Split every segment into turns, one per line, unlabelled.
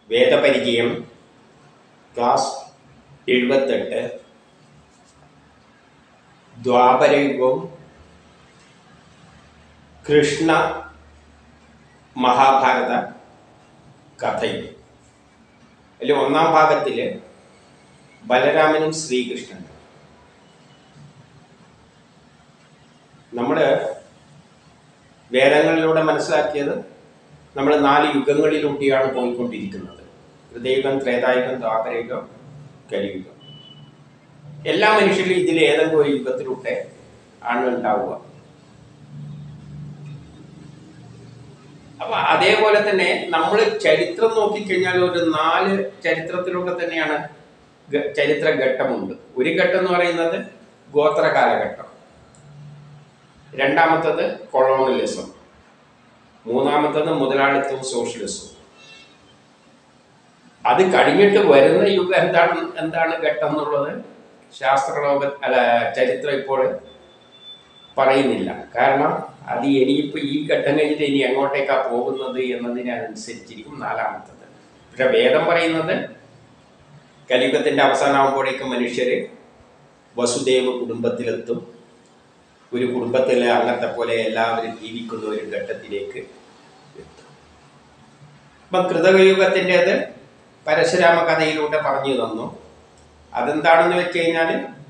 വേദപരിചയം class എഴുപത്തെട്ട് ദ്വാപരയുഗവും കൃഷ്ണ മഹാഭാരത കഥയും അതിൽ ഒന്നാം ഭാഗത്തിൽ ബലരാമനും ശ്രീകൃഷ്ണനും നമ്മൾ വേദങ്ങളിലൂടെ മനസ്സിലാക്കിയത് നമ്മൾ നാല് യുഗങ്ങളിലൂടെയാണ് പോയിക്കൊണ്ടിരിക്കുന്നത് ഹൃദയുഗം ത്രേതായുഗം ദ്വാപരയുഗം കലിയുഗം എല്ലാ മനുഷ്യരും ഇതിൽ ഏതെങ്കിലും ഒരു യുഗത്തിലൂടെ ആണ് ഉണ്ടാവുക അപ്പൊ അതേപോലെ തന്നെ നമ്മൾ ചരിത്രം നോക്കിക്കഴിഞ്ഞാൽ ഒരു നാല് ചരിത്രത്തിലൂടെ തന്നെയാണ് ഗ- ചരിത്ര ഘട്ടമുണ്ട് ഒരു ഘട്ടം എന്ന് പറയുന്നത് ഗോത്ര കാലഘട്ടം രണ്ടാമത്തത് കൊളോണലിസം മൂന്നാമത്തത് മുതലാളിത്തവും സോഷ്യലിസവും അത് കഴിഞ്ഞിട്ട് വരുന്ന യുഗം എന്താണ് എന്താണ് ഘട്ടം എന്നുള്ളത് ശാസ്ത്രലോക അല്ല ചരിത്രം ഇപ്പോൾ പറയുന്നില്ല കാരണം അത് ഇനിയിപ്പോൾ ഈ ഘട്ടം കഴിഞ്ഞിട്ട് ഇനി എങ്ങോട്ടേക്കാ പോകുന്നത് എന്നതിനനുസരിച്ചിരിക്കും നാലാമത്തത് പക്ഷെ വേദം പറയുന്നത് കലിയുഗത്തിന്റെ അവസാനമാകുമ്പോഴേക്കും മനുഷ്യര് വസുദേവ കുടുംബത്തിലെത്തും ഒരു കുടുംബത്തിലെ അംഗത്തെ പോലെ എല്ലാവരും ജീവിക്കുന്ന ഒരു ഘട്ടത്തിലേക്ക് എത്തും അപ്പം കൃതകയുഗത്തിൻ്റെത് പരശുരാമ കഥയിലൂടെ പറഞ്ഞു തന്നു അതെന്താണെന്ന് വെച്ച് കഴിഞ്ഞാൽ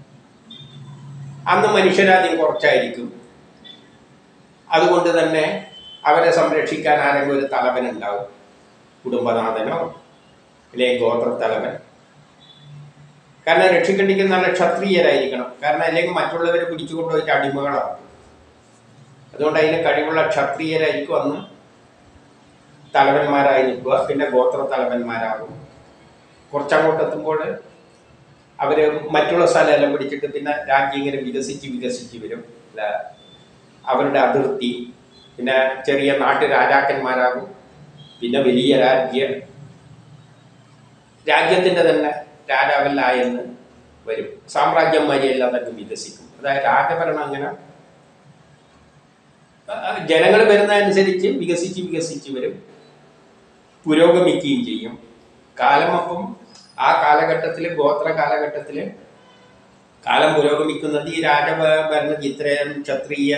അന്ന് മനുഷ്യരാദ്യം കുറച്ചായിരിക്കും അതുകൊണ്ട് തന്നെ അവരെ സംരക്ഷിക്കാൻ ആരെങ്കിലും ഒരു തലവൻ ഉണ്ടാവും കുടുംബനാഥനോ അല്ലെങ്കിൽ ഗോത്രത്തലവൻ കാരണം രക്ഷിക്കണ്ടിക്ക് നല്ല ക്ഷത്രിയരായിരിക്കണം കാരണം അല്ലെങ്കിൽ മറ്റുള്ളവരെ പിടിച്ചുകൊണ്ട് പോയിട്ട് അടിമകളാക്കും അതുകൊണ്ട് അതിന് കഴിവുള്ള ക്ഷത്രിയരായിരിക്കും അന്ന് തലവന്മാരായി നിൽക്കുക പിന്നെ ഗോത്ര തലവന്മാരാകും കുറച്ചങ്ങോട്ട് എത്തുമ്പോൾ അവർ മറ്റുള്ള സ്ഥലമെല്ലാം പിടിച്ചിട്ട് പിന്നെ രാജ്യം ഇങ്ങനെ വികസിച്ച് വികസിച്ച് വരും അല്ല അവരുടെ അതിർത്തി പിന്നെ ചെറിയ നാട്ടു രാജാക്കന്മാരാകും പിന്നെ വലിയ രാജ്യ രാജ്യത്തിൻ്റെ തന്നെ രാജാവല്ലായെന്ന് വരും സാമ്രാജ്യന്മാരെല്ലാം തന്നെ വികസിക്കും അതായത് രാജഭരണം അങ്ങനെ ജനങ്ങൾ വരുന്നതനുസരിച്ച് വികസിച്ച് വികസിച്ച് വരും പുരോഗമിക്കുകയും ചെയ്യും കാലം അപ്പം ആ കാലഘട്ടത്തിൽ ഗോത്ര കാലഘട്ടത്തിൽ കാലം പുരോഗമിക്കുന്നത് ഈ രാജഭരണ ഇത്രയും ക്ഷത്രിയ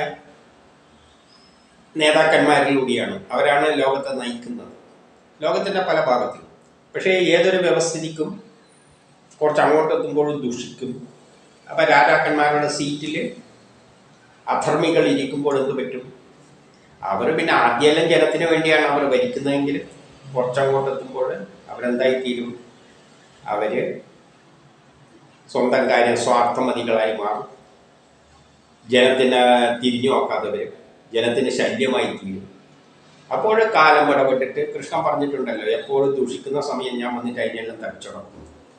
നേതാക്കന്മാരിലൂടെയാണ് അവരാണ് ലോകത്തെ നയിക്കുന്നത് ലോകത്തിൻ്റെ പല ഭാഗത്തിലും പക്ഷേ ഏതൊരു വ്യവസ്ഥിതിക്കും കുറച്ച് അങ്ങോട്ട് എത്തുമ്പോഴും ദുഷിക്കും അപ്പം രാജാക്കന്മാരുടെ സീറ്റിൽ അധർമ്മികൾ ഇരിക്കുമ്പോൾ എന്ത് പറ്റും അവർ പിന്നെ ആദ്യമെല്ലാം ജനത്തിന് വേണ്ടിയാണ് അവർ ഭരിക്കുന്നതെങ്കിൽ കുറച്ചങ്ങോട്ട് എത്തുമ്പോൾ അവരെന്തായിത്തീരും അവർ സ്വന്തം കാര്യം സ്വാർത്ഥമതികളായി മാറും ജനത്തിന് തിരിഞ്ഞു നോക്കാതെ വരും ജനത്തിന് ശല്യമായി തീരും അപ്പോൾ കാലം ഇടപെട്ടിട്ട് കൃഷ്ണൻ പറഞ്ഞിട്ടുണ്ടല്ലോ എപ്പോഴും ദൂഷിക്കുന്ന സമയം ഞാൻ വന്നിട്ട് അതിനെല്ലാം തച്ചുടക്കും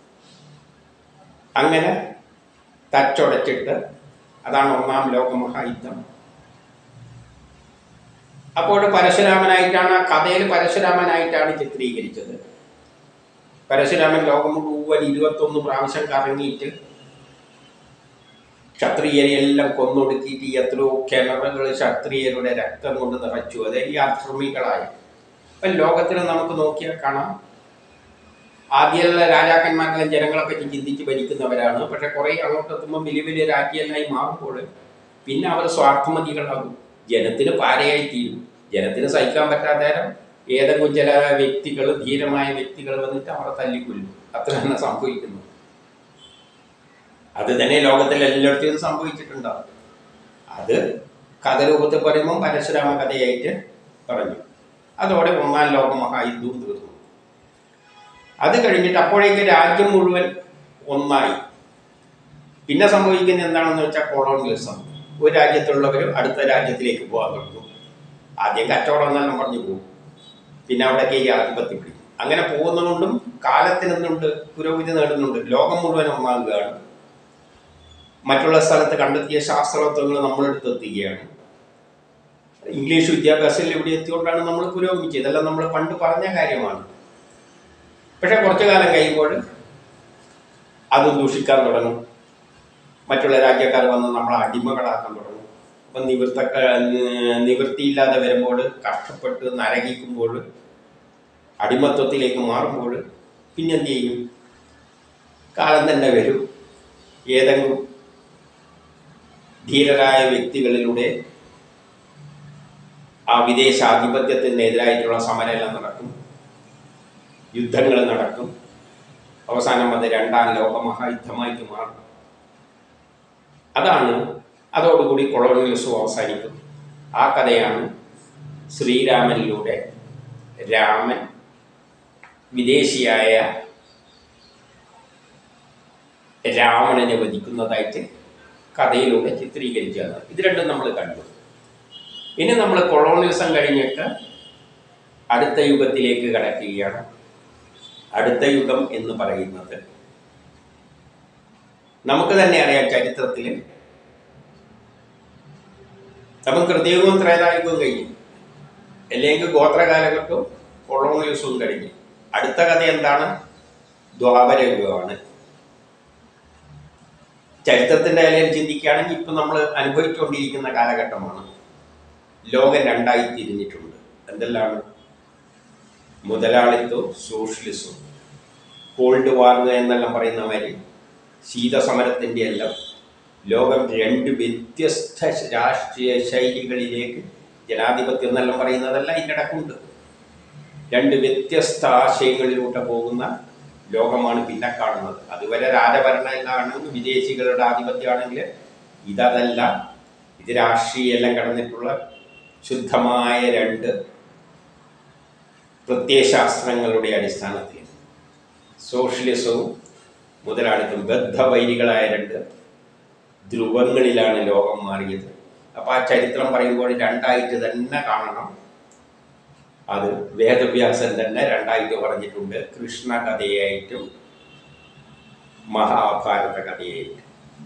അങ്ങനെ തച്ചുടച്ചിട്ട് അതാണ് ഒന്നാം ലോകമഹായുദ്ധം അപ്പോൾ പരശുരാമനായിട്ടാണ് ആ കഥയിൽ പരശുരാമനായിട്ടാണ് ചിത്രീകരിച്ചത് പരശുരാമൻ ലോകം മുഴുവൻ ഇരുപത്തൊന്ന് പ്രാവശ്യം കറങ്ങിയിട്ട് ക്ഷത്രിയരെയെല്ലാം കൊന്നൊടുക്കിയിട്ട് എത്രയോ കിണറുകൾ ക്ഷത്രിയരുടെ രക്തം കൊണ്ട് നിറച്ചു അത് ഈ അധർമ്മികളായ അപ്പം ലോകത്തിൽ നമുക്ക് നോക്കിയാൽ കാണാം ആദ്യമുള്ള രാജാക്കന്മാരെല്ലാം ജനങ്ങളെ പറ്റി ചിന്തിച്ച് ഭരിക്കുന്നവരാണ് പക്ഷെ കുറേ അങ്ങോട്ട് എത്തുമ്പോൾ വലിയ വലിയ രാജ്യമെല്ലാം മാറുമ്പോൾ പിന്നെ അവർ സ്വാർത്ഥമതികളാകും ജനത്തിന് പാരയായി തീരും ജനത്തിന് സഹിക്കാൻ പറ്റാത്ത നേരം ഏതെങ്കിലും ചില വ്യക്തികൾ ധീരമായ വ്യക്തികൾ വന്നിട്ട് അവരെ തല്ലിക്കൊല്ലും അത്ര തന്നെ സംഭവിക്കുന്നു അത് തന്നെ ലോകത്തിൽ എല്ലായിടത്തും സംഭവിച്ചിട്ടുണ്ടാവും അത് കഥ രൂപത്തിൽ പറയുമ്പോൾ പരശുരാമ കഥയായിട്ട് പറഞ്ഞു അതോടെ ഒന്നാം ലോക മഹായുദ്ധവും തീർന്നു അത് കഴിഞ്ഞിട്ട് അപ്പോഴേക്ക് രാജ്യം മുഴുവൻ ഒന്നായി പിന്നെ സംഭവിക്കുന്നത് എന്താണെന്ന് വെച്ചാൽ കൊളോണിയലിസം ഒരു രാജ്യത്തുള്ളവർ അടുത്ത രാജ്യത്തിലേക്ക് പോകാൻ തുടങ്ങും ആദ്യം കച്ചവടം എന്നെല്ലാം പറഞ്ഞു പോകും പിന്നെ അവിടേക്ക് ഈ ആധിപത്യം പിടിക്കും അങ്ങനെ പോകുന്നതുകൊണ്ടും കാലത്തിനെന്തുണ്ട് പുരോഗതി നേടുന്നുണ്ട് ലോകം മുഴുവൻ ഒന്നാകുകയാണ് മറ്റുള്ള സ്ഥലത്ത് കണ്ടെത്തിയ ശാസ്ത്രതത്വങ്ങൾ നമ്മളെടുത്ത് എത്തുകയാണ് ഇംഗ്ലീഷ് വിദ്യാഭ്യാസത്തിൽ ഇവിടെ എത്തിയോണ്ടാണ് നമ്മൾ പുരോഗമിച്ചത് ഇതെല്ലാം നമ്മൾ പണ്ട് പറഞ്ഞ കാര്യമാണ് പക്ഷെ കുറച്ചു കാലം കഴിയുമ്പോൾ അതും ദൂഷിക്കാൻ തുടങ്ങും മറ്റുള്ള രാജ്യക്കാർ വന്ന് നമ്മളെ അടിമകളാക്കാൻ തുടങ്ങും അപ്പം നിവൃത്ത നിവൃത്തിയില്ലാതെ വരുമ്പോൾ കഷ്ടപ്പെട്ട് നരകിക്കുമ്പോൾ അടിമത്വത്തിലേക്ക് മാറുമ്പോൾ പിന്നെന്ത് ചെയ്യും കാലം തന്നെ വരും ഏതെങ്കിലും ധീരരായ വ്യക്തികളിലൂടെ ആ വിദേശാധിപത്യത്തിനെതിരായിട്ടുള്ള സമരമെല്ലാം നടക്കും യുദ്ധങ്ങൾ നടക്കും അവസാനം അത് രണ്ടാം ലോകമഹായുദ്ധമായിട്ട് മാറും അതാണ് അതോടുകൂടി കൊളോണിയലിസം അവസാനിക്കും ആ കഥയാണ് ശ്രീരാമനിലൂടെ രാമൻ വിദേശിയായ രാവണനെ വധിക്കുന്നതായിട്ട് കഥയിലൂടെ ചിത്രീകരിച്ചത് ഇത് രണ്ടും നമ്മൾ കണ്ടു ഇനി നമ്മൾ കൊളോണിയലിസം കഴിഞ്ഞിട്ട് അടുത്ത യുഗത്തിലേക്ക് കടക്കുകയാണ് അടുത്ത യുഗം എന്ന് പറയുന്നത് നമുക്ക് തന്നെ അറിയാം ചരിത്രത്തിൽ നമുക്ക് കൃത്യവും ത്രേതായുഗവും കഴിഞ്ഞു അല്ലെങ്കിൽ ഗോത്ര കാലഘട്ടവും കൊളോണിയലിസവും കഴിഞ്ഞു അടുത്ത കഥ എന്താണ് ദ്വാപര യുഗമാണ് ചരിത്രത്തിന്റെ നിലയിൽ ചിന്തിക്കുകയാണെങ്കിൽ ഇപ്പം നമ്മൾ അനുഭവിച്ചുകൊണ്ടിരിക്കുന്ന കാലഘട്ടമാണ് ലോകം രണ്ടായി തിരിഞ്ഞിട്ടുണ്ട് എന്തെല്ലാണ് മുതലാളിത്തവും സോഷ്യലിസവും കോൾഡ് വാർ എന്നെല്ലാം പറയുന്ന മാതിരി ശീതസമരത്തിൻ്റെ എല്ലാം ലോകം രണ്ട് വ്യത്യസ്ത രാഷ്ട്രീയ ശൈലികളിലേക്ക് ജനാധിപത്യം എന്നെല്ലാം പറയുന്നതെല്ലാം ഇതിൻ്റെ ഇടക്കുണ്ട് രണ്ട് വ്യത്യസ്ത ആശയങ്ങളിലൂടെ പോകുന്ന ലോകമാണ് പിന്നെ കാണുന്നത് അതുവരെ രാജഭരണമാണ് വിദേശികളുടെ ആധിപത്യമാണെങ്കിൽ ഇതല്ല ഇത് രാഷ്ട്രീയ എല്ലാം കടന്നിട്ടുള്ള ശുദ്ധമായ രണ്ട് പ്രത്യയശാസ്ത്രങ്ങളുടെ അടിസ്ഥാനത്തിൽ സോഷ്യലിസവും മുതലാളിത്തം ബദ്ധവൈരികളായ രണ്ട് ധ്രുവങ്ങളിലാണ് ലോകം മാറിയത് അപ്പോൾ ആ ചരിത്രം പറയുമ്പോൾ രണ്ടായിട്ട് തന്നെ കാണണം അത് വേദവ്യാസൻ തന്നെ രണ്ടായിട്ട് പറഞ്ഞിട്ടുണ്ട് കൃഷ്ണ കഥയായിട്ടും മഹാഭാരത കഥയായിട്ടും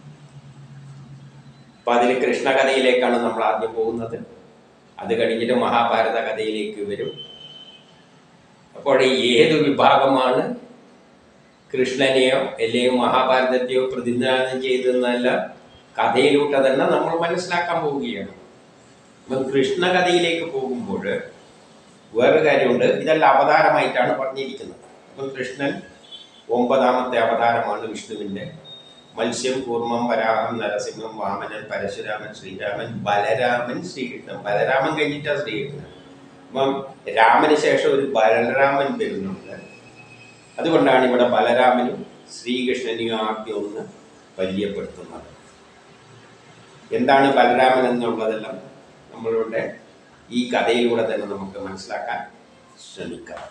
അപ്പം അതിൽ കൃഷ്ണ കഥയിലേക്കാണ് നമ്മൾ ആദ്യം പോകുന്നത് അത് കഴിഞ്ഞിട്ട് മഹാഭാരത കഥയിലേക്ക് വരും അപ്പോൾ ഏത് വിഭാഗമാണ് കൃഷ്ണനെയോ അല്ലെങ്കിൽ മഹാഭാരതത്തെയോ പ്രതിനിധാനം ചെയ്തെന്നല്ല കഥയിലൂടെ തന്നെ നമ്മൾ മനസ്സിലാക്കാൻ പോവുകയാണ് അപ്പം കൃഷ്ണ കഥയിലേക്ക് പോകുമ്പോൾ വേറൊരു കാര്യമുണ്ട് ഇതെല്ലാം അവതാരമായിട്ടാണ് പറഞ്ഞിരിക്കുന്നത് അപ്പം കൃഷ്ണൻ ഒമ്പതാമത്തെ അവതാരമാണ് വിഷ്ണുവിൻ്റെ മത്സ്യം കൂർമ്മം വരാഹം നരസിംഹം വാമനൻ പരശുരാമൻ ശ്രീരാമൻ ബലരാമൻ ശ്രീകൃഷ്ണൻ ബലരാമൻ കഴിഞ്ഞിട്ടാണ് ശ്രീകൃഷ്ണൻ അപ്പം രാമന് ശേഷം ഒരു ബലരാമൻ വരുന്നുണ്ട് അതുകൊണ്ടാണ് ഇവിടെ ബലരാമനും ശ്രീകൃഷ്ണനെയും ആദ്യം ഒന്ന് പരിചയപ്പെടുത്തുന്നത് എന്താണ് ബലരാമൻ എന്നുള്ളതെല്ലാം നമ്മളുടെ ഈ കഥയിലൂടെ തന്നെ നമുക്ക് മനസ്സിലാക്കാൻ ശ്രമിക്കാം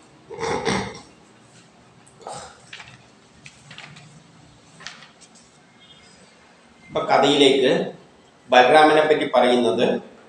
ഇപ്പൊ കഥയിലേക്ക് ബലരാമനെ പറ്റി പറയുന്നത്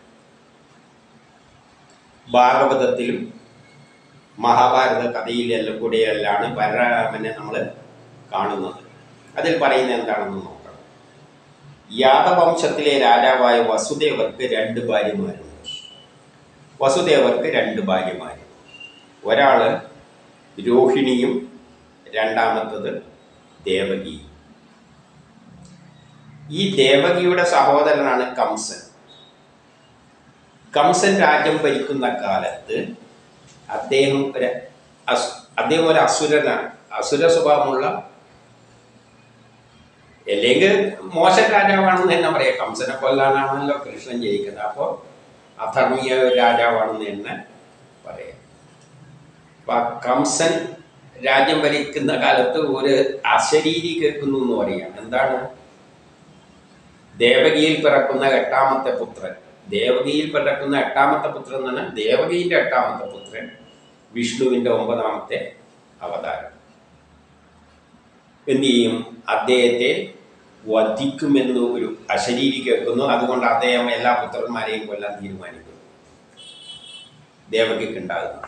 ഭാഗവതത്തിലും മഹാഭാരത കഥയിലെല്ലാം കൂടെയെല്ലാണ് ബലരാമനെ നമ്മൾ കാണുന്നത് അതിൽ പറയുന്നത് എന്താണെന്ന് നോക്കാം യാദവംശത്തിലെ രാജാവായ വസുദേവർക്ക് രണ്ട് ഭാര്യമാരുണ്ട് വസുദേവർക്ക് രണ്ട് ഭാര്യമാർ ഒരാള് രോഹിണിയും രണ്ടാമത്തത് ദേവകിയും ഈ ദേവകിയുടെ സഹോദരനാണ് കംസൻ കംസൻ രാജ്യം ഭരിക്കുന്ന കാലത്ത് അദ്ദേഹം ഒരു അസ് അദ്ദേഹം ഒരു അസുരനാണ് അസുര സ്വഭാവമുള്ള അല്ലെങ്കിൽ മോശം രാജാവാണെന്ന് തന്നെ പറയാം കംസനെ കൊല്ലാനാണല്ലോ കൃഷ്ണൻ ജയിക്കുന്നത് അപ്പോൾ അധർമ്മീയ രാജാവാണെന്ന് തന്നെ പറയാം അപ്പൊ ആ കംസൻ രാജ്യം ഭരിക്കുന്ന കാലത്ത് ഒരു അശരീരി കേൾക്കുന്നു എന്ന് പറയാം എന്താണ് ദേവകിയിൽ പിറക്കുന്ന എട്ടാമത്തെ പുത്രൻ ദേവകിയിൽ പിറക്കുന്ന എട്ടാമത്തെ പുത്രൻ എന്ന് പറഞ്ഞാൽ ദേവകിയുടെ എട്ടാമത്തെ പുത്രൻ വിഷ്ണുവിൻ്റെ ഒമ്പതാമത്തെ അവതാരം എന്ത് ചെയ്യും അദ്ദേഹത്തെ വധിക്കുമെന്ന് ഒരു അശരീരി കേൾക്കുന്നു അതുകൊണ്ട് അദ്ദേഹം എല്ലാ പുത്രന്മാരെയും കൊല്ലാൻ തീരുമാനിക്കുന്നു ദേവകിക്ക് ഉണ്ടാകുന്നു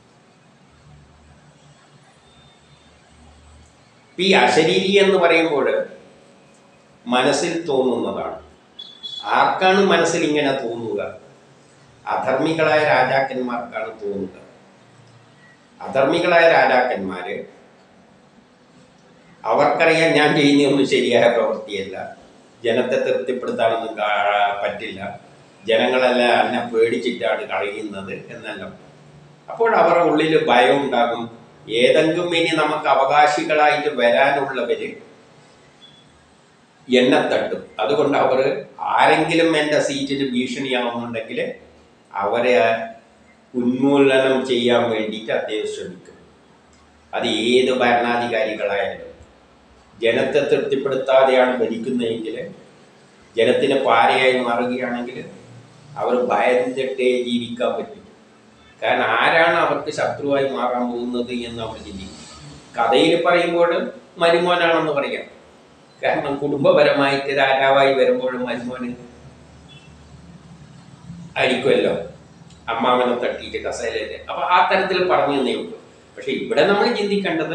ഈ അശരീരി എന്ന് പറയുമ്പോൾ മനസ്സിൽ തോന്നുന്നതാണ് ആർക്കാണ് മനസ്സിൽ ഇങ്ങനെ തോന്നുക അധർമ്മികളായ രാജാക്കന്മാർക്കാണ് തോന്നുക അധർമ്മികളായ രാജാക്കന്മാര് അവർക്കറിയാൻ ഞാൻ ചെയ്യുന്നതൊന്നും ശരിയായ പ്രവൃത്തിയല്ല ജനത്തെ തൃപ്തിപ്പെടുത്താനൊന്നും കാ- പറ്റില്ല ജനങ്ങളെല്ലാം എന്നെ പേടിച്ചിട്ടാണ് കളയുന്നത് എന്നെല്ലാം അപ്പോൾ അവരുടെ ഉള്ളിൽ ഭയം ഉണ്ടാകും ഏതെങ്കിലും ഇനി നമുക്ക് അവകാശികളായിട്ട് വരാനുള്ളവര് എന്നെ തട്ടും അതുകൊണ്ട് അവർ ആരെങ്കിലും എൻ്റെ സീറ്റിന് ഭീഷണിയാവുന്നുണ്ടെങ്കിൽ അവരെ ഉന്മൂലനം ചെയ്യാൻ വേണ്ടിയിട്ട് അദ്ദേഹം ശ്രമിക്കും അത് ഏത് ഭരണാധികാരികളായാലും ജനത്തെ തൃപ്തിപ്പെടുത്താതെയാണ് ഭരിക്കുന്നതെങ്കിൽ ജനത്തിന് പാരയായി മാറുകയാണെങ്കിൽ അവർ ഭയന്നിട്ടേ ജീവിക്കാൻ പറ്റും കാരണം ആരാണ് അവർക്ക് ശത്രുവായി മാറാൻ പോകുന്നത് എന്ന് അവർ ചിന്തിക്കും കഥയിൽ പറയുമ്പോൾ മരുമോനാണെന്ന് പറയാം കാരണം കുടുംബപരമായിട്ട് രാജാവായി വരുമ്പോഴും മരുമോന് ആയിരിക്കുമല്ലോ അമ്മാവനെ തട്ടിയിട്ട് കസേലയില് അപ്പൊ ആ തരത്തിൽ പറഞ്ഞു തന്നേ ഉള്ളൂ പക്ഷെ ഇവിടെ നമ്മൾ ചിന്തിക്കേണ്ടത്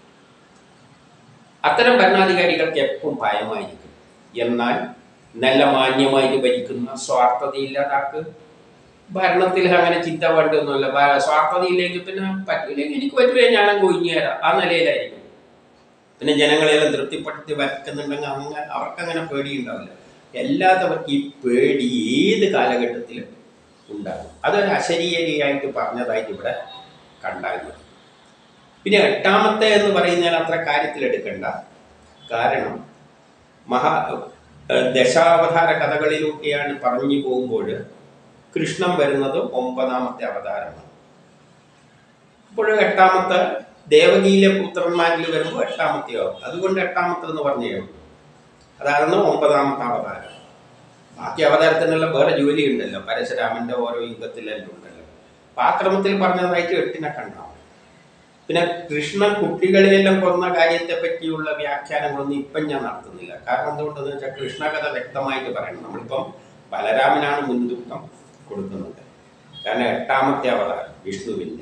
അത്തരം ഭരണാധികാരികൾക്ക് എപ്പം ഭയമായിരിക്കും എന്നാൽ നല്ല മാന്യമായിട്ട് ഭരിക്കുന്ന സ്വാർത്ഥതയില്ലാതാക്ക് ഭരണത്തിൽ അങ്ങനെ ചിന്ത വേണ്ടൊന്നുമില്ല ഭ- സ്വാർത്ഥതയില്ലെങ്കിൽ പിന്നെ പറ്റൂലെങ്കിൽ എനിക്ക് പറ്റൂലേ ഞാനും കൊഴിഞ്ഞു തരാം ആ നിലയിലായിരിക്കും പിന്നെ ജനങ്ങളെല്ലാം തൃപ്തിപ്പെടുത്തി വരക്കുന്നുണ്ടെങ്കിൽ അങ്ങനെ അവർക്കങ്ങനെ പേടിയുണ്ടാവില്ല എല്ലാത്തവർക്ക് ഈ പേടി ഏത് കാലഘട്ടത്തിലും ഉണ്ടാകും അതൊരു അശരീരിയായിട്ട് പറഞ്ഞതായിട്ട് ഇവിടെ കണ്ടാൽ മതി പിന്നെ എട്ടാമത്തെ എന്ന് പറയുന്നതിൽ അത്ര കാര്യത്തിലെടുക്കണ്ട കാരണം മഹാ ഏഹ് ദശാവതാര കഥകളിലൂടെയാണ് പറഞ്ഞു പോകുമ്പോൾ കൃഷ്ണൻ വരുന്നത് ഒമ്പതാമത്തെ അവതാരമാണ് അപ്പോൾ എട്ടാമത്തെ ദേവകിയിലെ പുത്രന്മാരിൽ വരുമ്പോൾ എട്ടാമത്തെയാവും അതുകൊണ്ട് എട്ടാമത്തെ എന്ന് പറഞ്ഞേ ഉള്ളൂ അതായിരുന്നു ഒമ്പതാമത്തെ അവതാരം ബാക്കി അവതാരത്തിനുള്ള വേറെ ജോലി ഉണ്ടല്ലോ പരശുരാമന്റെ ഓരോ യുഗത്തിലെല്ലാം ഉണ്ടല്ലോ അപ്പൊ ആ ക്രമത്തിൽ പറഞ്ഞതായിട്ട് എട്ടിനെ കണ്ടാവും പിന്നെ കൃഷ്ണൻ കുട്ടികളെയെല്ലാം കൊന്ന കാര്യത്തെ പറ്റിയുള്ള വ്യാഖ്യാനങ്ങളൊന്നും ഇപ്പം ഞാൻ നടത്തുന്നില്ല കാരണം എന്തുകൊണ്ടെന്ന് വെച്ചാൽ കൃഷ്ണകഥ വ്യക്തമായിട്ട് പറയണം നമ്മളിപ്പം ബലരാമനാണ് മുൻതൂക്കം കൊടുക്കുന്നത് കാരണം എട്ടാമത്തെ അവതാരം വിഷ്ണുവിൻ്റെ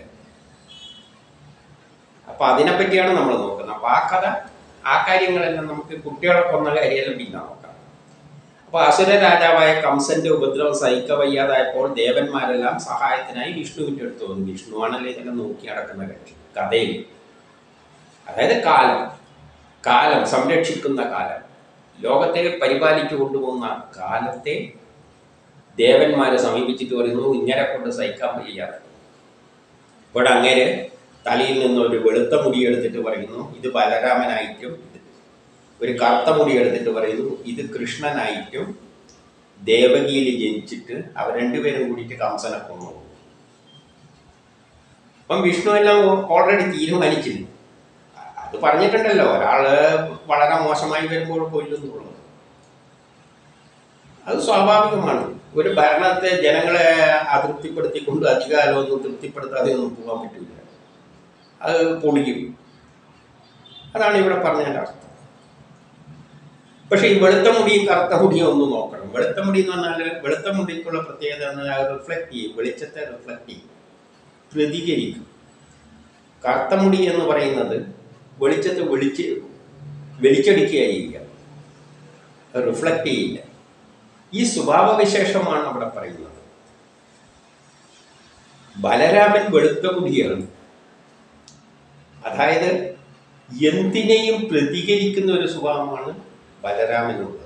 അപ്പൊ അതിനെപ്പറ്റിയാണ് നമ്മൾ നോക്കുന്നത് അപ്പൊ ആ കഥ ആ കാര്യങ്ങളെല്ലാം നമുക്ക് കുട്ടികളെ കൊന്ന കാര്യമെല്ലാം പിന്നെ നോക്കാം അപ്പൊ അസുര രാജാവായ കംസന്റെ ഉപദ്രവം സഹിക്ക വയ്യാതായപ്പോൾ ദേവന്മാരെല്ലാം സഹായത്തിനായി വിഷ്ണുവിന്റെ അടുത്ത് വന്നു വിഷ്ണു ആണല്ലോ ഇതെല്ലാം നോക്കി നടക്കുന്ന കക്ഷി കഥയിൽ അതായത് കാലം കാലം സംരക്ഷിക്കുന്ന കാലം ലോകത്തെ പരിപാലിച്ചു കൊണ്ടുപോകുന്ന കാലത്തെ ദേവന്മാരെ സമീപിച്ചിട്ട് പറയുന്നു ഇങ്ങനെ കൊണ്ട് സഹിക്കാൻ വയ്യാതെ ഇവിടെ അങ്ങേര് തലയിൽ നിന്ന് ഒരു വെളുത്ത മുടി എടുത്തിട്ട് പറയുന്നു ഇത് ബലരാമനായിട്ടും ഒരു കറുത്ത മുടി എടുത്തിട്ട് പറയുന്നു ഇത് കൃഷ്ണനായിട്ടും ദേവകിയിൽ ജനിച്ചിട്ട് അവർ രണ്ടുപേരും കൂടിയിട്ട് കംസനെ കൊന്നു അപ്പം വിഷ്ണു എല്ലാം ഓൾറെഡി തീരുമാനിച്ചിരുന്നു അത് പറഞ്ഞിട്ടുണ്ടല്ലോ ഒരാള് വളരെ മോശമായി വരുമ്പോൾ കൊല്ലുന്നുള്ളത് അത് സ്വാഭാവികമാണ് ഒരു ഭരണത്തെ ജനങ്ങളെ അതൃപ്തിപ്പെടുത്തിക്കൊണ്ട് അധികാരമൊന്നും തൃപ്തിപ്പെടുത്താതെ ഒന്നും പോകാൻ പറ്റില്ല അത് പൊളിയും അതാണ് ഇവിടെ പറഞ്ഞതിൻ്റെ അർത്ഥം പക്ഷെ ഈ വെളുത്ത മുടിയും കറുത്ത മുടിയും ഒന്ന് നോക്കണം വെളുത്ത മുടി എന്ന് പറഞ്ഞാൽ വെളുത്ത മുടിക്കുള്ള പ്രത്യേകത എന്ന് പറഞ്ഞാൽ റിഫ്ലക്ട് ചെയ്യും വെളിച്ചത്തെ റിഫ്ലക്ട് ചെയ്യും പ്രതികരിക്കും കറുത്ത മുടി എന്ന് പറയുന്നത് വെളിച്ചത്തെ വെളിച്ച് വെളിച്ചടിക്കുക ചെയ്യുക റിഫ്ലക്ട് ചെയ്യില്ല ഈ സ്വഭാവവിശേഷമാണ് അവിടെ പറയുന്നത് ബലരാമൻ വെളുത്ത മുടിയാണ് അതായത് എന്തിനേയും പ്രതികരിക്കുന്ന ഒരു സ്വഭാവമാണ് ബലരാമനുള്ളത്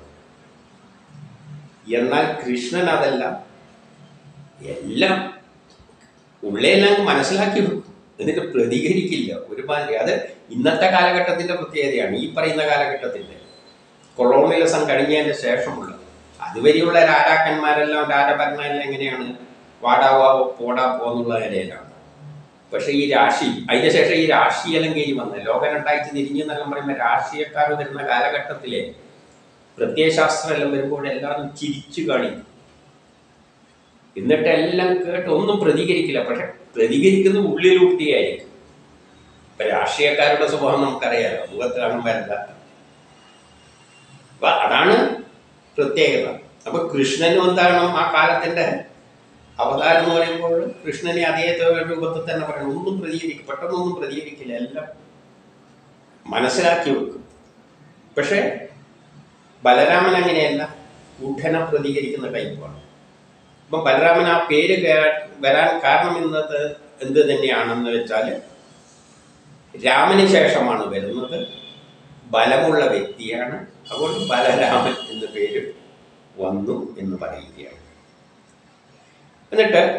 എന്നാൽ കൃഷ്ണൻ അതല്ല എല്ലാം ഉള്ളെല്ലാം മനസ്സിലാക്കി വെക്കും എന്നിട്ട് പ്രതികരിക്കില്ല ഒരുമാതിരി അത് ഇന്നത്തെ കാലഘട്ടത്തിന്റെ പ്രത്യേകതയാണ് ഈ പറയുന്ന കാലഘട്ടത്തിന്റെ കൊളോണിയലിസം കഴിഞ്ഞതിന് ശേഷമുള്ളത് അതുവരെയുള്ള രാജാക്കന്മാരെല്ലാം രാജഭരണമെല്ലാം എങ്ങനെയാണ് വാടാവാ പോടാ പോന്നുള്ള നിലയിലാണ് പക്ഷെ ഈ രാശി അതിന് ശേഷം ഈ രാഷ്ട്രീയം കയറി വന്ന് ലോകം രണ്ടായിട്ട് തിരിഞ്ഞു എന്നെല്ലാം പറയുമ്പോൾ രാഷ്ട്രീയക്കാർ വരുന്ന കാലഘട്ടത്തിലെ പ്രത്യയശാസ്ത്രം എല്ലാം വരുമ്പോൾ എല്ലാവരും ചിരിച്ചു കാണിക്കും എന്നിട്ട് എല്ലാം കേട്ട് ഒന്നും പ്രതികരിക്കില്ല പക്ഷെ പ്രതികരിക്കുന്ന ഉള്ളിലൂട്ടിയായിരിക്കും ഇപ്പൊ രാഷ്ട്രീയക്കാരുടെ സ്വഭാവം നമുക്കറിയാലോ മുഖത്ത് കാണുമ്പോൾ എന്താ അപ്പൊ അതാണ് പ്രത്യേകത അപ്പൊ കൃഷ്ണനും എന്താണ് ആ കാലത്തിന്റെ അവതാരം എന്ന് പറയുമ്പോൾ കൃഷ്ണനെ അതേ രൂപത്തിൽ തന്നെ പറയണം ഒന്നും പ്രതികരിക്കും പെട്ടെന്നൊന്നും പ്രതികരിക്കില്ല എല്ലാം മനസ്സിലാക്കി വെക്കും പക്ഷേ ബലരാമൻ അങ്ങനെയല്ല ഉടനെ പ്രതികരിക്കുന്ന ടൈപ്പാണ് അപ്പം ബലരാമൻ ആ പേര് കേ- വരാൻ കാരണം എന്നത് എന്ത് തന്നെയാണെന്ന് വെച്ചാൽ രാമന് ശേഷമാണ് വരുന്നത് ബലമുള്ള വ്യക്തിയാണ് അതുകൊണ്ട് ബലരാമൻ എന്ന പേര് വന്നു എന്ന് പറയുകയാണ് എന്നിട്ട്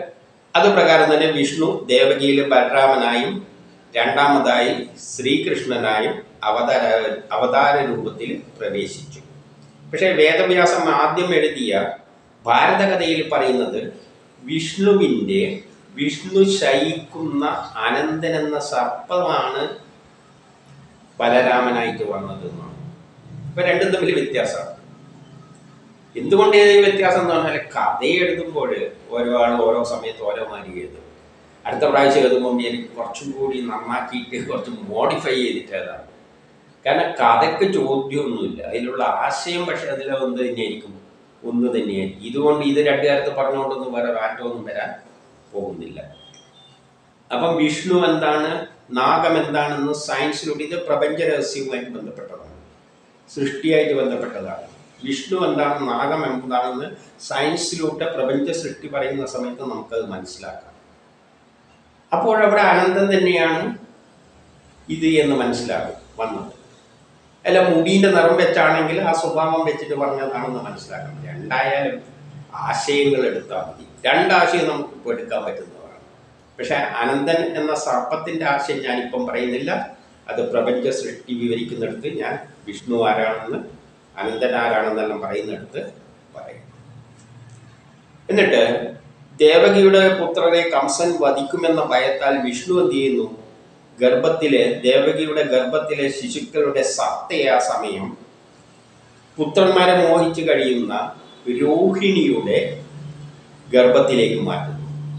അത് പ്രകാരം തന്നെ വിഷ്ണു ദേവകിയിൽ ബലരാമനായും രണ്ടാമതായി ശ്രീകൃഷ്ണനായും അവതാര അവതാര രൂപത്തിൽ പ്രവേശിച്ചു പക്ഷേ വേദവ്യാസം ആദ്യം എഴുതിയ ഭാരതകഥയിൽ പറയുന്നത് വിഷ്ണുവിൻ്റെ വിഷ്ണു ശയിക്കുന്ന അനന്തൻ എന്ന സർപ്പമാണ് ബലരാമനായിട്ട് വന്നത് എന്നാണ് ഇപ്പൊ രണ്ടും തമ്മിൽ വ്യത്യാസമാണ് എന്തുകൊണ്ട് ഈ വ്യത്യാസം എന്ന് പറഞ്ഞാൽ കഥ എഴുതുമ്പോൾ ഓരോ ആൾ ഓരോ സമയത്ത് ഓരോ മാതിരി എഴുതും അടുത്ത പ്രാവശ്യം എഴുതുമ്പോൾ എനിക്ക് കുറച്ചും കൂടി നന്നാക്കിയിട്ട് കുറച്ച് മോഡിഫൈ ചെയ്തിട്ട് എഴുതാം കാരണം കഥയ്ക്ക് ചോദ്യമൊന്നുമില്ല അതിലുള്ള ആശയം പക്ഷെ അതിൽ ഒന്ന് തന്നെയായിരിക്കും ഒന്ന് തന്നെയായിരിക്കും ഇതുകൊണ്ട് ഇത് രണ്ടു കാലത്ത് പറഞ്ഞുകൊണ്ടൊന്നും വേറെ മാറ്റമൊന്നും വരാൻ പോകുന്നില്ല അപ്പം വിഷ്ണു എന്താണ് നാഗം എന്താണെന്ന് സയൻസിലൂടെ ഇത് പ്രപഞ്ച രഹസ്യവുമായിട്ട് ബന്ധപ്പെട്ടതാണ് സൃഷ്ടിയായിട്ട് ബന്ധപ്പെട്ടതാണ് വിഷ്ണു എന്താണ് നാഗം എന്താണെന്ന് സയൻസിലൂടെ പ്രപഞ്ച സൃഷ്ടി പറയുന്ന സമയത്ത് നമുക്കത് മനസ്സിലാക്കാം അപ്പോൾ അവിടെ അനന്തം തന്നെയാണ് ഇത് എന്ന് മനസ്സിലാകും വന്നത് അല്ല മുടീൻ്റെ നിറം വെച്ചാണെങ്കിൽ ആ സ്വഭാവം വെച്ചിട്ട് പറഞ്ഞതാണെന്ന് മനസ്സിലാക്കണം രണ്ടായാലും ആശയങ്ങൾ എടുത്താൽ മതി രണ്ടാശയം നമുക്ക് ഇപ്പോൾ എടുക്കാൻ പറ്റുന്നതാണ് പക്ഷെ അനന്തൻ എന്ന സർപ്പത്തിൻ്റെ ആശയം ഞാനിപ്പം പറയുന്നില്ല അത് പ്രപഞ്ച സൃഷ്ടി വിവരിക്കുന്നിടത്ത് ഞാൻ വിഷ്ണു ആരാണെന്ന് അനന്തൻ ആരാണെന്നെല്ലാം പറയുന്നിടത്ത് പറയും എന്നിട്ട് ദേവകിയുടെ പുത്രരെ കംസൻ വധിക്കുമെന്ന ഭയത്താൽ വിഷ്ണു എന്ത് ചെയ്യുന്നു ഗർഭത്തിലെ ദേവകിയുടെ ഗർഭത്തിലെ ശിശുക്കളുടെ സത്തയ സമയം പുത്രന്മാരെ മോഹിച്ചു കഴിയുന്ന രോഹിണിയുടെ ഗർഭത്തിലേക്ക് മാറ്റുന്നു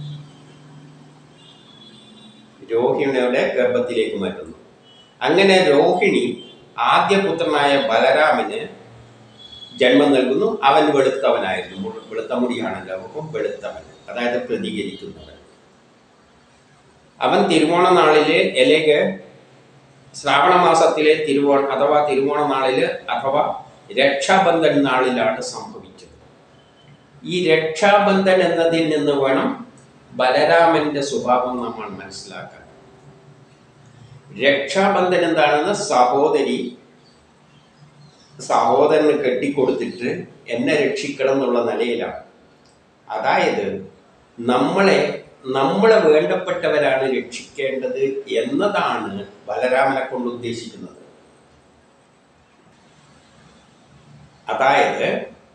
രോഹിണിയുടെ ഗർഭത്തിലേക്ക് മാറ്റുന്നു അങ്ങനെ രോഹിണി ആദ്യ പുത്രനായ ബലരാമന് ജന്മം നൽകുന്നു അവൻ വെളുത്തവനായിരുന്നു മു- വെളുത്ത മുടിയാണല്ലോ അപ്പം വെളുത്തവൻ അതായത് പ്രതികരിക്കുന്നവൻ അവൻ തിരുവോണ നാളില് എലേക്ക് ശ്രാവണ മാസത്തിലെ തിരുവോണ അഥവാ തിരുവോണ നാളില് അഥവാ രക്ഷാബന്ധൻ നാളിലാണ് സംഭവിച്ചത് ഈ രക്ഷാബന്ധൻ എന്നതിൽ നിന്ന് വേണം ബലരാമന്റെ സ്വഭാവം നമ്മൾ മനസ്സിലാക്കാൻ രക്ഷാബന്ധൻ എന്താണെന്ന് സഹോദരി സഹോദരന് കെട്ടിക്കൊടുത്തിട്ട് എന്നെ രക്ഷിക്കണം എന്നുള്ള നിലയിലാണ് അതായത് നമ്മളെ നമ്മളെ വേണ്ടപ്പെട്ടവരാണ് രക്ഷിക്കേണ്ടത് എന്നതാണ് ബലരാമനെ കൊണ്ട് ഉദ്ദേശിക്കുന്നത് അതായത്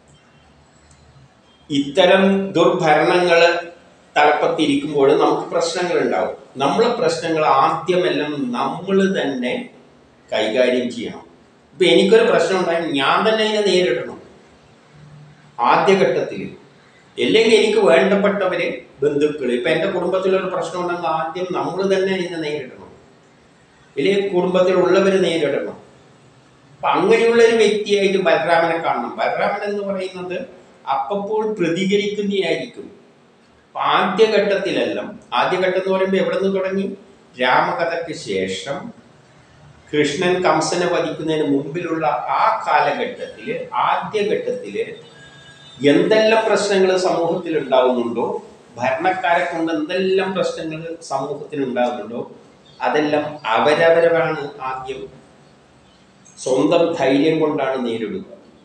ഇത്തരം ദുർഭരണങ്ങൾ തലപ്പത്തിരിക്കുമ്പോൾ നമുക്ക് പ്രശ്നങ്ങൾ ഉണ്ടാവും നമ്മളെ പ്രശ്നങ്ങൾ ആദ്യമെല്ലാം നമ്മൾ തന്നെ കൈകാര്യം ചെയ്യണം ഇപ്പൊ എനിക്കൊരു പ്രശ്നം ഉണ്ടായാൽ ഞാൻ തന്നെ അതിനെ നേരിടണം ആദ്യഘട്ടത്തിൽ അല്ലെങ്കിൽ എനിക്ക് വേണ്ടപ്പെട്ടവര് ബന്ധുക്കൾ ഇപ്പൊ എൻ്റെ കുടുംബത്തിലൊരു പ്രശ്നം ഉണ്ടെങ്കിൽ ആദ്യം നമ്മൾ തന്നെ ഇതിനെ നേരിടണം ഇല്ലെങ്കിൽ കുടുംബത്തിലുള്ളവർ നേരിടണം അപ്പൊ അങ്ങനെയുള്ള ഒരു വ്യക്തിയായിട്ട് ബലരാമനെ കാണണം ബലരാമൻ എന്ന് പറയുന്നത് അപ്പപ്പോൾ പ്രതികരിക്കുന്നതായിരിക്കും അപ്പൊ ആദ്യഘട്ടത്തിലെല്ലാം ആദ്യഘട്ടം എന്ന് പറയുമ്പോൾ എവിടെ നിന്ന് തുടങ്ങി രാമകഥയ്ക്ക് ശേഷം കൃഷ്ണൻ കംസനെ വധിക്കുന്നതിന് മുമ്പിലുള്ള ആ കാലഘട്ടത്തിൽ ആദ്യഘട്ടത്തിൽ എന്തെല്ലാം പ്രശ്നങ്ങൾ സമൂഹത്തിൽ ഉണ്ടാവുന്നുണ്ടോ ഭരണക്കാരെ കൊണ്ട് എന്തെല്ലാം പ്രശ്നങ്ങൾ സമൂഹത്തിൽ ഉണ്ടാകുന്നുണ്ടോ അതെല്ലാം അവരവരാണ് ആദ്യം സ്വന്തം ധൈര്യം കൊണ്ടാണ് നേരിടുക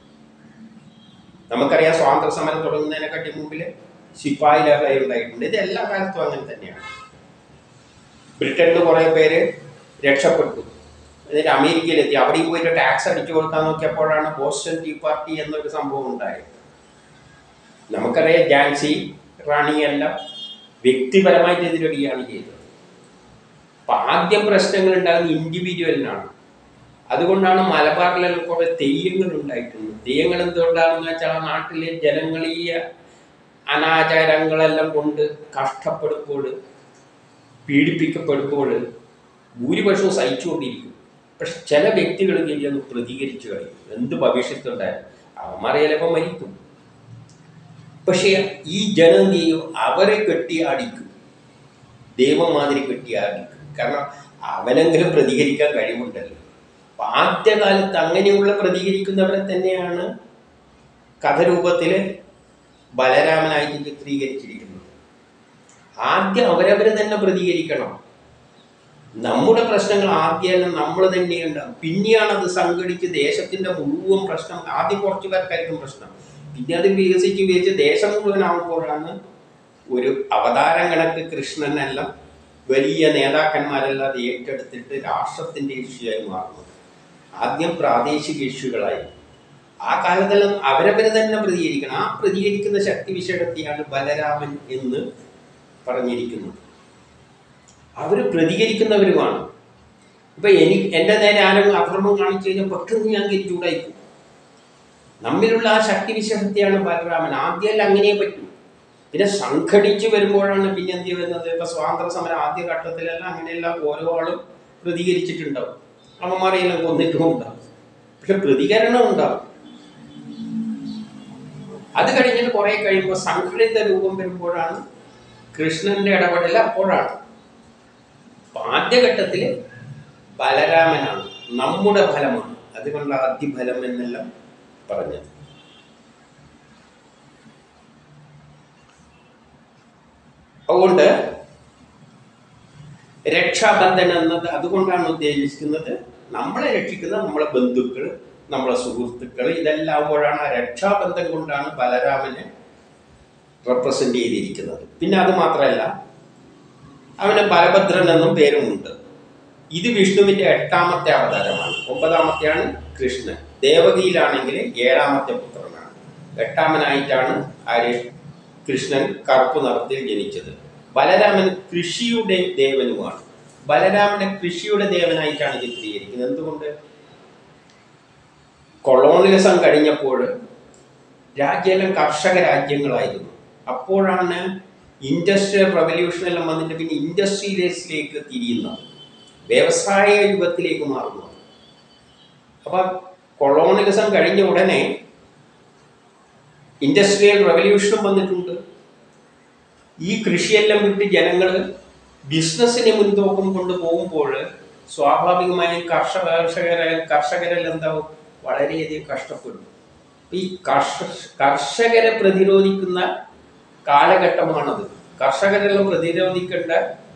നമുക്കറിയാം സ്വാതന്ത്ര്യ സമരം തുടങ്ങുന്നതിനെക്കാട്ടി മുമ്പിൽ ശിപ്പായി ലഹള ഉണ്ടായിട്ടുണ്ട് ഇത് എല്ലാ കാലത്തും അങ്ങനെ തന്നെയാണ് ബ്രിട്ടനിൽ കുറേ പേര് രക്ഷപ്പെട്ടു എന്നിട്ട് അമേരിക്കയിലെത്തി അവിടെയും പോയിട്ട് ടാക്സ് അടിച്ചു കൊടുക്കാൻ നോക്കിയപ്പോഴാണ് ബോസ്റ്റൺ ടീ പാർട്ടി എന്നൊരു സംഭവം ഉണ്ടായത് നമുക്കറിയാം ജാൻസി റാണിയെല്ലാം വ്യക്തിപരമായിട്ട് എതിരടിയാണ് ചെയ്തത് അപ്പൊ ആദ്യം പ്രശ്നങ്ങൾ ഉണ്ടാകുന്നത് ഇൻഡിവിജ്വലിനാണ് അതുകൊണ്ടാണ് മലബാറിലെല്ലാം കുറെ തെയ്യങ്ങൾ ഉണ്ടായിട്ടുണ്ട് തെയ്യങ്ങൾ എന്തുകൊണ്ടാണെന്ന് വെച്ചാൽ ആ നാട്ടിലെ ജനങ്ങളീയ അനാചാരങ്ങളെല്ലാം കൊണ്ട് കഷ്ടപ്പെടുമ്പോൾ പീഡിപ്പിക്കപ്പെടുമ്പോൾ ഭൂരിപക്ഷവും സഹിച്ചുകൊണ്ടിരിക്കും പക്ഷെ ചില വ്യക്തികൾ കഴിഞ്ഞ് പ്രതികരിച്ചു കഴിയും എന്ത് ഭവിഷ്യത്തുണ്ടായാലും അവന്മാരെ ചിലപ്പോൾ മരിക്കും പക്ഷേ ഈ ജനം എന്ത് ചെയ്യും അവരെ കെട്ടിയാടിക്കും ദൈവമാതിരി കെട്ടിയാടിക്കും കാരണം അവനെങ്കിലും പ്രതികരിക്കാൻ കഴിവുണ്ടല്ലോ അപ്പൊ ആദ്യകാലത്ത് അങ്ങനെയുള്ള പ്രതികരിക്കുന്നവരെ തന്നെയാണ് കഥരൂപത്തിൽ ബലരാമനായിട്ട് ചിത്രീകരിച്ചിരിക്കുന്നത് ആദ്യം അവരവർ തന്നെ പ്രതികരിക്കണം നമ്മുടെ പ്രശ്നങ്ങൾ ആദ്യം നമ്മൾ തന്നെ ഉണ്ടാകും പിന്നെയാണ് അത് സംഘടിച്ച് ദേശത്തിന്റെ മുഴുവൻ പ്രശ്നം ആദ്യം കുറച്ചു പേർക്കായിരിക്കും പ്രശ്നം പിന്നെ അത് വികസിച്ച് വികസിച്ച് ദേശം മുഴുവനാകുമ്പോഴാണ് ഒരു അവതാരം കണക്ക് കൃഷ്ണനെല്ലാം വലിയ നേതാക്കന്മാരെല്ലാം അത് ഏറ്റെടുത്തിട്ട് രാഷ്ട്രത്തിന്റെ ഇഷ്യൂയായി മാറുന്നത് ആദ്യം പ്രാദേശിക ഇഷ്യൂകളായി ആ കാലത്തെല്ലാം അവരവര് തന്നെ പ്രതികരിക്കണം ആ പ്രതികരിക്കുന്ന ശക്തി വിശേഷത്തെയാണ് ബലരാമൻ എന്ന് പറഞ്ഞിരിക്കുന്നത് അവര് പ്രതികരിക്കുന്നവരുമാണ് ഇപ്പൊ എനിക്ക് എൻ്റെ നേരെ ആരും അക്രമം കാണിച്ചു കഴിഞ്ഞാൽ പെട്ടെന്ന് ഞാൻ ചൂടായിക്കും നമ്മിലുള്ള ആ ശക്തി വിശേഷത്തെയാണ് ബലരാമൻ ആദ്യമല്ല അങ്ങനെ പറ്റൂ പിന്നെ സംഘടിച്ച് വരുമ്പോഴാണ് പിന്നെ എന്ത് വരുന്നത് ഇപ്പൊ സ്വാതന്ത്ര്യ സമരം ആദ്യ ഘട്ടത്തിലെല്ലാം അങ്ങനെയെല്ലാം ഓരോ ആളും പ്രതികരിച്ചിട്ടുണ്ടാവും അവന്മാരെയെല്ലാം കൊന്നിട്ടും ഉണ്ടാവും പക്ഷെ പ്രതികരണം ഉണ്ടാവും അത് കഴിഞ്ഞിട്ട് കുറെ കഴിയുമ്പോൾ സംഘടിത രൂപം വരുമ്പോഴാണ് കൃഷ്ണന്റെ ഇടപെടൽ അപ്പോഴാണ് അപ്പൊ ആദ്യഘട്ടത്തിൽ ബലരാമനാണ് നമ്മുടെ ഫലമാണ് അതുകൊണ്ട് ആദ്യഫലം എന്നെല്ലാം പറഞ്ഞത് അതുകൊണ്ട് രക്ഷാബന്ധൻ എന്നത് അതുകൊണ്ടാണ് ഉദ്ദേശിക്കുന്നത് നമ്മളെ രക്ഷിക്കുന്ന നമ്മളെ ബന്ധുക്കൾ നമ്മളെ സുഹൃത്തുക്കൾ ഇതെല്ലാം ആകുമ്പോഴാണ് ആ രക്ഷാബന്ധം കൊണ്ടാണ് ബലരാമനെ റെപ്രസെന്റ് ചെയ്തിരിക്കുന്നത് പിന്നെ അത് മാത്രമല്ല അവന് ബലഭദ്രൻ എന്നും പേരുമുണ്ട് ഇത് വിഷ്ണുവിന്റെ എട്ടാമത്തെ അവതാരമാണ് ഒമ്പതാമത്തെയാണ് കൃഷ്ണൻ ദേവകിയിലാണെങ്കിൽ ഏഴാമത്തെ പുത്രനാണ് എട്ടാമനായിട്ടാണ് ആര് കൃഷ്ണൻ കറുപ്പ് നിറത്തിൽ ജനിച്ചത് ബലരാമൻ കൃഷിയുടെ ദേവനുമാണ് ബലരാമനെ കൃഷിയുടെ ദേവനായിട്ടാണ് ചിത്രീകരിക്കുന്നത് എന്തുകൊണ്ട് കൊളോണിയലിസം കഴിഞ്ഞപ്പോൾ രാജ്യമെല്ലാം കർഷക രാജ്യങ്ങളായിരുന്നു അപ്പോഴാണ് ഇൻഡസ്ട്രിയൽ റവല്യൂഷൻ എല്ലാം വന്നിട്ട് പിന്നെ ഇൻഡസ്ട്രിയലിലേക്ക് തിരിയുന്നത് വ്യവസായ യുഗത്തിലേക്ക് മാറുന്നത് അപ്പൊ കൊളോണിയലിസം കഴിഞ്ഞ ഉടനെ ഇൻഡസ്ട്രിയൽ റവല്യൂഷനും വന്നിട്ടുണ്ട് ഈ കൃഷിയെല്ലാം വിട്ട് ജനങ്ങൾ ബിസിനസ്സിന് മുൻതൂക്കം കൊണ്ട് പോകുമ്പോൾ സ്വാഭാവികമായും കർഷക കർഷകരെ കർഷകരെല്ലാം എന്താവും വളരെയധികം കഷ്ടപ്പെടും ഈ കർഷ കർഷകരെ പ്രതിരോധിക്കുന്ന കാലഘട്ടമാണത് കർഷകരെല്ലാം പ്രതിരോധിക്കേണ്ട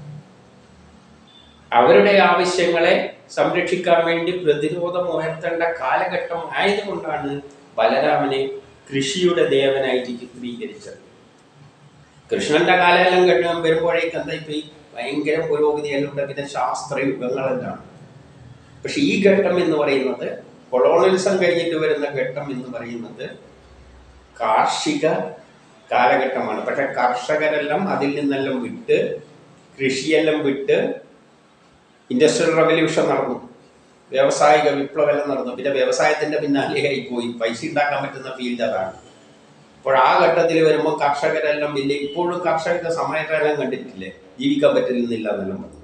അവരുടെ ആവശ്യങ്ങളെ സംരക്ഷിക്കാൻ വേണ്ടി പ്രതിരോധം ഉയർത്തേണ്ട കാലഘട്ടം ആയതുകൊണ്ടാണ് ബലരാമനെ കൃഷിയുടെ ദേവനായിട്ട് ചിത്രീകരിച്ചത് കൃഷ്ണന്റെ കാലമെല്ലാം കഴിഞ്ഞ് വരുമ്പോഴേക്ക് എന്താ ഇപ്പൊ ഈ ഭയങ്കര പുരോഗതിയെല്ലാം ഉണ്ട് പിന്നെ ശാസ്ത്രയുഗങ്ങളെല്ലാം പക്ഷെ ഈ ഘട്ടം എന്ന് പറയുന്നത് കൊളോണിയലിസം കഴിഞ്ഞിട്ട് വരുന്ന ഘട്ടം എന്ന് പറയുന്നത് കാർഷിക കാലഘട്ടമാണ് പക്ഷെ കർഷകരെല്ലാം അതിൽ നിന്നെല്ലാം വിട്ട് കൃഷിയെല്ലാം വിട്ട് ഇൻഡസ്ട്രിയൽ റവല്യൂഷൻ നടന്നു വ്യാവസായിക വിപ്ലവമെല്ലാം നടന്നു പിന്നെ വ്യവസായത്തിന്റെ പിന്നാലെയായി പോയി പൈസ ഉണ്ടാക്കാൻ പറ്റുന്ന ഫീൽഡ് അതാണ് അപ്പോൾ ആ ഘട്ടത്തിൽ വരുമ്പോൾ കർഷകരെല്ലാം വലിയ ഇപ്പോഴും കർഷകരുടെ സമയത്തെല്ലാം കണ്ടിട്ടില്ലേ ജീവിക്കാൻ പറ്റുന്നില്ല എന്നെല്ലാം പറഞ്ഞു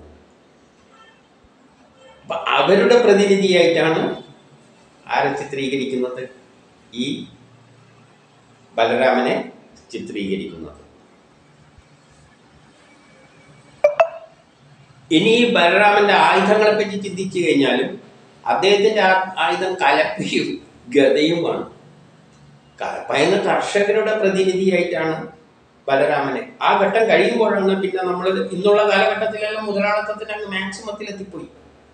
അപ്പൊ അവരുടെ പ്രതിനിധിയായിട്ടാണ് ആരെ ചിത്രീകരിക്കുന്നത് ഈ ബലരാമനെ ചിത്രീകരിക്കുന്നത് ഇനി ഈ ബലരാമന്റെ ആയുധങ്ങളെ പറ്റി ചിന്തിച്ചു കഴിഞ്ഞാലും അദ്ദേഹത്തിന്റെ ആ ആയുധം കലപ്പയും ഗതയുമാണ് കലപ്പയെന്ന കർഷകരുടെ പ്രതിനിധിയായിട്ടാണ് ബലരാമനെ ആ ഘട്ടം കഴിയുമ്പോഴാണ് പിന്നെ നമ്മൾ ഇന്നുള്ള കാലഘട്ടത്തിലെല്ലാം മുതലാളിത്തത്തിന് അങ്ങ് മാക്സിമത്തിൽ എത്തിപ്പോയി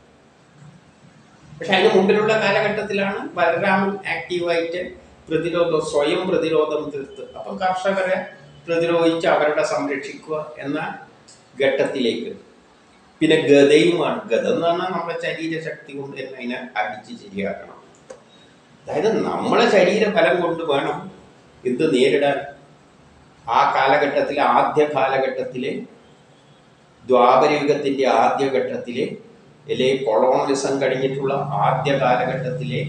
പക്ഷെ അതിന് മുമ്പിലുള്ള കാലഘട്ടത്തിലാണ് ബലരാമൻ ആക്റ്റീവായിട്ട് പ്രതിരോധം സ്വയം പ്രതിരോധം തീർത്ത് അപ്പം കർഷകരെ പ്രതിരോധിച്ച് അവരുടെ സംരക്ഷിക്കുക എന്ന ഘട്ടത്തിലേക്ക് പിന്നെ ഗതയുമാണ് ഗത എന്ന് പറഞ്ഞാൽ നമ്മുടെ ശരീരശക്തി കൊണ്ട് തന്നെ അതിനെ അടിച്ച് ശരിയാക്കണം അതായത് നമ്മളെ ശരീരഫലം കൊണ്ട് വേണം എന്ത് നേരിടാൻ ആ കാലഘട്ടത്തിലെ ആദ്യ കാലഘട്ടത്തിലെ ദ്വാപരയുഗത്തിന്റെ ആദ്യഘട്ടത്തിലെ അല്ലെ കൊളോണിസം കഴിഞ്ഞിട്ടുള്ള ആദ്യ കാലഘട്ടത്തിലെ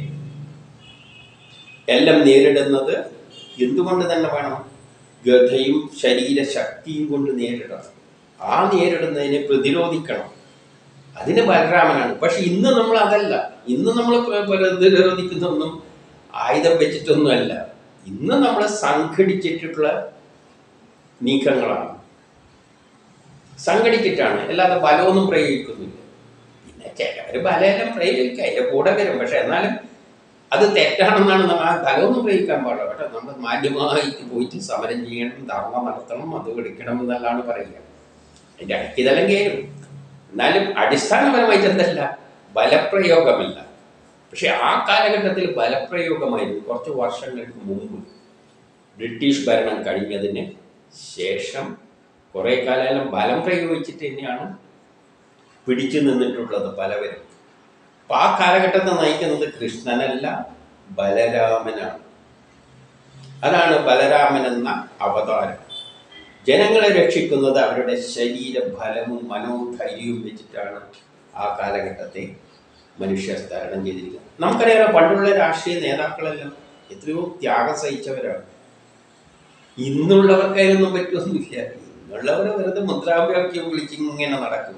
എല്ലാം നേരിടുന്നത് എന്തുകൊണ്ട് തന്നെ വേണം ഗതയും ശരീരശക്തിയും കൊണ്ട് നേരിടണം ആ നേരിടുന്നതിനെ പ്രതിരോധിക്കണം അതിന് ബലരാമനാണ് പക്ഷെ ഇന്ന് നമ്മൾ അതല്ല ഇന്ന് നമ്മൾ പ്രതിരോധിക്കുന്നൊന്നും ആയുധം വെച്ചിട്ടൊന്നുമല്ല ഇന്ന് നമ്മൾ സംഘടിച്ചിട്ടുള്ള നീക്കങ്ങളാണ് സംഘടിച്ചിട്ടാണ് അല്ലാതെ ബലമൊന്നും പ്രയോഗിക്കുന്നില്ല പിന്നെ ചിലവർ ബലമെല്ലാം പ്രയോഗിക്കുക അതിൻ്റെ കൂടെ വരും പക്ഷെ എന്നാലും അത് തെറ്റാണെന്നാണ് നമ്മൾ ആ ബലമൊന്നും പ്രയോഗിക്കാൻ പാടില്ല കേട്ടോ നമ്മൾ മാന്യമായിട്ട് പോയിട്ട് സമരം ചെയ്യണം ധർമ്മം നടത്തണം അത് എടുക്കണം എന്നെല്ലാണ് പറയുക അതിൻ്റെ ഇടയ്ക്ക് ഇതെല്ലാം കയറും എന്നാലും അടിസ്ഥാനപരമായിട്ട് എന്തല്ല ബലപ്രയോഗമല്ല പക്ഷെ ആ കാലഘട്ടത്തിൽ ബലപ്രയോഗമായിരുന്നു കുറച്ച് വർഷങ്ങൾക്ക് മുമ്പ് ബ്രിട്ടീഷ് ഭരണം കഴിഞ്ഞതിന് ശേഷം കുറേ കാലം ബലം പ്രയോഗിച്ചിട്ട് തന്നെയാണ് പിടിച്ചു നിന്നിട്ടുള്ളത് പലവരും അപ്പൊ ആ കാലഘട്ടത്തെ നയിക്കുന്നത് കൃഷ്ണനല്ല ബലരാമനാണ് അതാണ് ബലരാമൻ എന്ന അവതാരം ജനങ്ങളെ രക്ഷിക്കുന്നത് അവരുടെ ശരീര ബലവും മനോധൈര്യവും വെച്ചിട്ടാണ് ആ കാലഘട്ടത്തെ മനുഷ്യ തരണം ചെയ്തിരിക്കുന്നത് നമുക്കറിയാം പണ്ടുള്ള രാഷ്ട്രീയ നേതാക്കളെല്ലാം എത്രയോ ത്യാഗം സഹിച്ചവരാണ് ഇന്നുള്ളവർക്കായിരുന്നും പറ്റുമൊന്നുമില്ല ഇന്നുള്ളവർ വെറുതെ മുദ്രാവാക്യം വിളിച്ച് ഇങ്ങനെ നടക്കും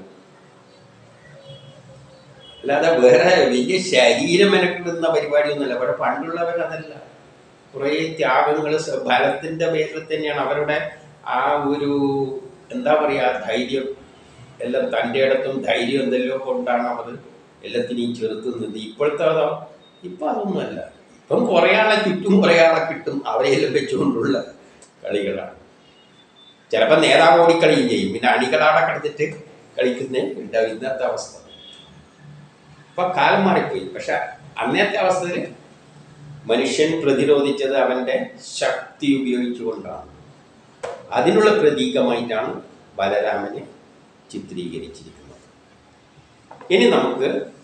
അല്ലാതെ വേറെ വലിയ ശരീരം മെനക്കിടുന്ന പരിപാടിയൊന്നുമല്ല പക്ഷെ പണ്ടുള്ളവർ അതല്ല കുറേ ത്യാഗങ്ങൾ ഫലത്തിന്റെ പേരിൽ തന്നെയാണ് അവരുടെ ആ ഒരു എന്താ പറയുക ധൈര്യം എല്ലാം തൻ്റെ ഇടത്തും ധൈര്യം എന്തെല്ലോ കൊണ്ടാണ് അവർ എല്ലാത്തിനെയും ചെറുത്തുന്നത് ഇപ്പോഴത്തെ അതോ ഇപ്പം അതൊന്നുമല്ല ഇപ്പം കുറേ ആളെ ചുറ്റും കുറേ ആളെ കിട്ടും അവരെല്ലാം വെച്ചുകൊണ്ടുള്ള കളികളാണ് ചിലപ്പോൾ നേതാവ് ഓടിക്കളിയും ചെയ്യും പിന്നെ അണികളാടെ കിടന്നിട്ട് കളിക്കുന്നേ ഉണ്ടാവും ഇന്നത്തെ അവസ്ഥ ഇപ്പൊ കാലം മാറിപ്പോയി പക്ഷെ അന്നത്തെ അവസ്ഥയിൽ മനുഷ്യൻ പ്രതിരോധിച്ചത് അവന്റെ ശക്തി ഉപയോഗിച്ചുകൊണ്ടാണ് അതിനുള്ള പ്രതീകമായിട്ടാണ് ബലരാമനെ ചിത്രീകരിച്ചിരിക്കുന്നത് ഇനി നമുക്ക്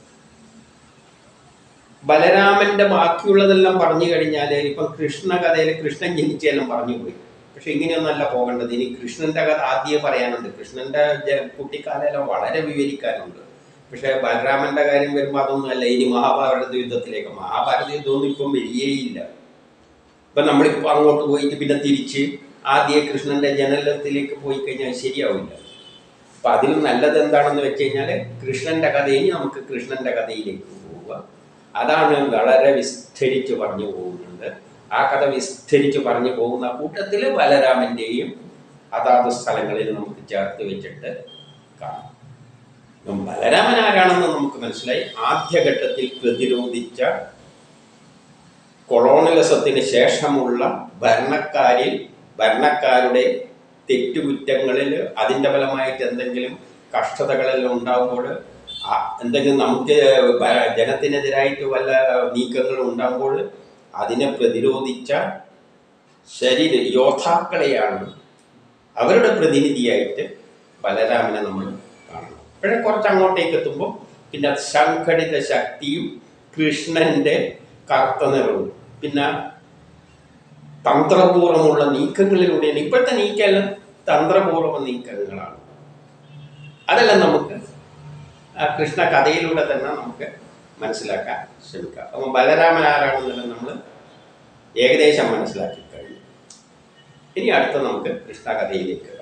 ബലരാമന്റെ ബാക്കിയുള്ളതെല്ലാം പറഞ്ഞു കഴിഞ്ഞാൽ ഇപ്പം കൃഷ്ണ കഥയിൽ കൃഷ്ണൻ ജനിച്ചെല്ലാം പറഞ്ഞു പോയി പക്ഷെ ഇങ്ങനെയൊന്നല്ല പോകേണ്ടത് ഇനി കൃഷ്ണന്റെ കഥ ആദ്യമേ പറയാനുണ്ട് കൃഷ്ണന്റെ ജ- കുട്ടിക്കാലെല്ലാം വളരെ വിവരിക്കാനുണ്ട് പക്ഷെ ബലരാമന്റെ കാര്യം വരുമ്പോൾ അതൊന്നും അല്ല ഇനി മഹാഭാരത യുദ്ധത്തിലേക്ക് മഹാഭാരത യുദ്ധമൊന്നും ഇപ്പം വരികയില്ല ഇപ്പൊ നമ്മളിപ്പോ അങ്ങോട്ട് പോയിട്ട് പിന്നെ തിരിച്ച് ആദ്യ കൃഷ്ണന്റെ ജനനത്തിലേക്ക് പോയി കഴിഞ്ഞാൽ ശരിയാവില്ല അപ്പൊ അതിലും നല്ലത് എന്താണെന്ന് വെച്ച് കഴിഞ്ഞാൽ കൃഷ്ണന്റെ കഥ ഇനി നമുക്ക് കൃഷ്ണന്റെ കഥയിലേക്ക് പോവുക അതാണ് വളരെ വിസ്തരിച്ച് പറഞ്ഞു പോകുന്നുണ്ട് ആ കഥ വിസ്തരിച്ച് പറഞ്ഞു പോകുന്ന കൂട്ടത്തിൽ ബലരാമന്റെയും അതാത് സ്ഥലങ്ങളിൽ നമുക്ക് ചേർത്ത് വെച്ചിട്ട് കാണാം അപ്പം ബലരാമൻ ആരാണെന്ന് നമുക്ക് മനസ്സിലായി ആദ്യഘട്ടത്തിൽ പ്രതിരോധിച്ച കൊളോണിയലിസത്തിന് ശേഷമുള്ള ഭരണക്കാരിൽ ഭരണക്കാരുടെ തെറ്റുകുറ്റങ്ങളിൽ അതിൻ്റെ ഫലമായിട്ട് എന്തെങ്കിലും കഷ്ടതകളെല്ലാം ഉണ്ടാകുമ്പോൾ ആ എന്തെങ്കിലും നമുക്ക് ഭ- ജനത്തിനെതിരായിട്ട് വല്ല നീക്കങ്ങൾ ഉണ്ടാകുമ്പോൾ അതിനെ പ്രതിരോധിച്ച ശരീര യോദ്ധാക്കളെയാണ് അവരുടെ പ്രതിനിധിയായിട്ട് ബലരാമനെ നമ്മൾ കാണണം പക്ഷേ കുറച്ച് അങ്ങോട്ടേക്ക് എത്തുമ്പോൾ പിന്നെ സംഘടിത ശക്തിയും കൃഷ്ണന്റെ കറുത്ത നിറവും പിന്നെ തന്ത്രപൂർവ്വമുള്ള നീക്കങ്ങളിലൂടെയാണ് ഇപ്പോഴത്തെ നീക്കെല്ലാം തന്ത്രപൂർവ്വ നീക്കങ്ങളാണ് അതെല്ലാം നമുക്ക് ആ കൃഷ്ണ കഥയിലൂടെ തന്നെ നമുക്ക് മനസ്സിലാക്കാൻ ശ്രമിക്കാം അപ്പം ബലരാമൻ ആരാണെന്നുള്ളത് നമ്മൾ ഏകദേശം മനസ്സിലാക്കി കഴിഞ്ഞു ഇനി അടുത്ത നമുക്ക് കൃഷ്ണ കഥയിലേക്ക്